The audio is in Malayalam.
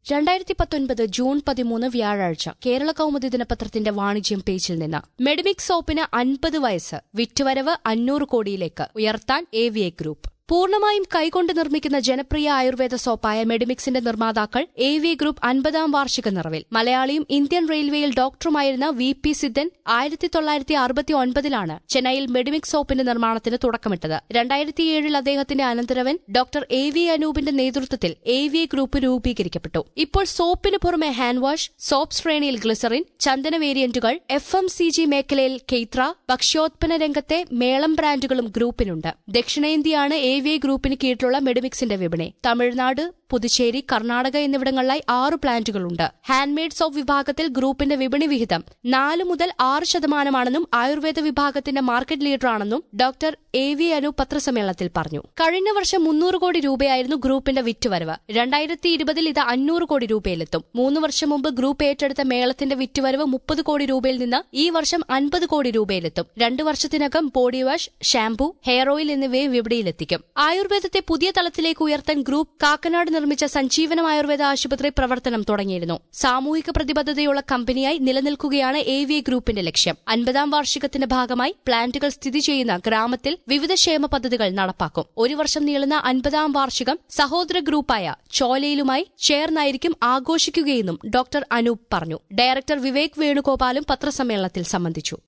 രണ്ടായിരത്തി പത്തൊൻപത് ജൂൺ പതിമൂന്ന് വ്യാഴാഴ്ച കേരള കൗമുദി ദിനപത്രത്തിന്റെ വാണിജ്യം പേജിൽ നിന്ന് മെഡിമിക് സോപ്പിന് അൻപത് വയസ്സ് വിറ്റുവരവ് അഞ്ഞൂറ് കോടിയിലേക്ക് ഉയർത്താൻ എവിഎ ഗ്രൂപ്പ് പൂർണ്ണമായും കൈകൊണ്ട് നിർമ്മിക്കുന്ന ജനപ്രിയ ആയുർവേദ സോപ്പായ മെഡിമിക്സിന്റെ നിർമ്മാതാക്കൾ എ വി ഗ്രൂപ്പ് അൻപതാം വാർഷിക നിറവിൽ മലയാളിയും ഇന്ത്യൻ റെയിൽവേയിൽ ഡോക്ടറുമായിരുന്ന വി പി സിദ്ധൻ ആയിരത്തി തൊള്ളായിരത്തി അറുപത്തി ഒൻപതിലാണ് ചെന്നൈയിൽ മെഡിമിക്സ് സോപ്പിന്റെ നിർമ്മാണത്തിന് തുടക്കമിട്ടത് രണ്ടായിരത്തിയേഴിൽ അദ്ദേഹത്തിന്റെ അനന്തരവൻ ഡോക്ടർ എ വി അനൂപിന്റെ നേതൃത്വത്തിൽ എ വി ഗ്രൂപ്പ് രൂപീകരിക്കപ്പെട്ടു ഇപ്പോൾ സോപ്പിന് പുറമെ ഹാൻഡ് വാഷ് സോപ്പ് ശ്രേണിയിൽ ഗ്ലിസറിൻ ചന്ദന വേരിയന്റുകൾ എഫ് എം സി ജി മേഖലയിൽ കെയ്ത്ര ഭക്ഷ്യോത്പന്ന രംഗത്തെ മേളം ബ്രാൻഡുകളും ഗ്രൂപ്പിനുണ്ട് ദക്ഷിണേന്ത്യയാണ് എ വി ഗ്രൂപ്പിന് കീഴിലുള്ള മെഡിമിക്സിന്റെ വിപണി തമിഴ്നാട് പുതുച്ചേരി കർണാടക എന്നിവിടങ്ങളിലായി ആറ് പ്ലാന്റുകളുണ്ട് ഹാൻഡ്മെയ്ഡ് സോപ്പ് വിഭാഗത്തിൽ ഗ്രൂപ്പിന്റെ വിപണി വിഹിതം നാല് മുതൽ ആറ് ശതമാനമാണെന്നും ആയുർവേദ വിഭാഗത്തിന്റെ മാർക്കറ്റ് ലീഡറാണെന്നും ഡോക്ടർ എ വി അനു പത്രസമ്മേളനത്തിൽ പറഞ്ഞു കഴിഞ്ഞ വർഷം മുന്നൂറ് കോടി രൂപയായിരുന്നു ഗ്രൂപ്പിന്റെ വിറ്റുവരവ് രണ്ടായിരത്തി ഇരുപതിൽ ഇത് അഞ്ഞൂറ് കോടി രൂപയിലെത്തും മൂന്ന് വർഷം മുമ്പ് ഗ്രൂപ്പ് ഏറ്റെടുത്ത മേളത്തിന്റെ വിറ്റുവരവ് മുപ്പത് കോടി രൂപയിൽ നിന്ന് ഈ വർഷം അൻപത് കോടി രൂപയിലെത്തും രണ്ടു വർഷത്തിനകം body wash shampoo hair oil എന്നിവയെ വിപണിയിലെത്തിക്കും ആയുർവേദത്തെ പുതിയ തലത്തിലേക്ക് ഉയർത്താൻ ഗ്രൂപ്പ് കാക്കനാട് നിർമ്മിച്ച സഞ്ജീവനം ആയുർവേദ ആശുപത്രി പ്രവർത്തനം തുടങ്ങിയിരുന്നു സാമൂഹിക പ്രതിബദ്ധതയുള്ള കമ്പനിയായി നിലനിൽക്കുകയാണ് എ വി ഗ്രൂപ്പിന്റെ ലക്ഷ്യം അൻപതാം വാർഷികത്തിന്റെ ഭാഗമായി പ്ലാന്റുകൾ സ്ഥിതി ചെയ്യുന്ന ഗ്രാമത്തിൽ വിവിധ ക്ഷേമ പദ്ധതികൾ നടപ്പാക്കും ഒരു വർഷം നീളുന്ന അൻപതാം വാർഷികം സഹോദര ഗ്രൂപ്പായ ചോലയിലുമായി ചേർന്നായിരിക്കും ആഘോഷിക്കുകയെന്നും ഡോക്ടർ അനൂപ് പറഞ്ഞു ഡയറക്ടർ വിവേക് വേണുഗോപാലും പത്രസമ്മേളനത്തിൽ സംബന്ധിച്ചു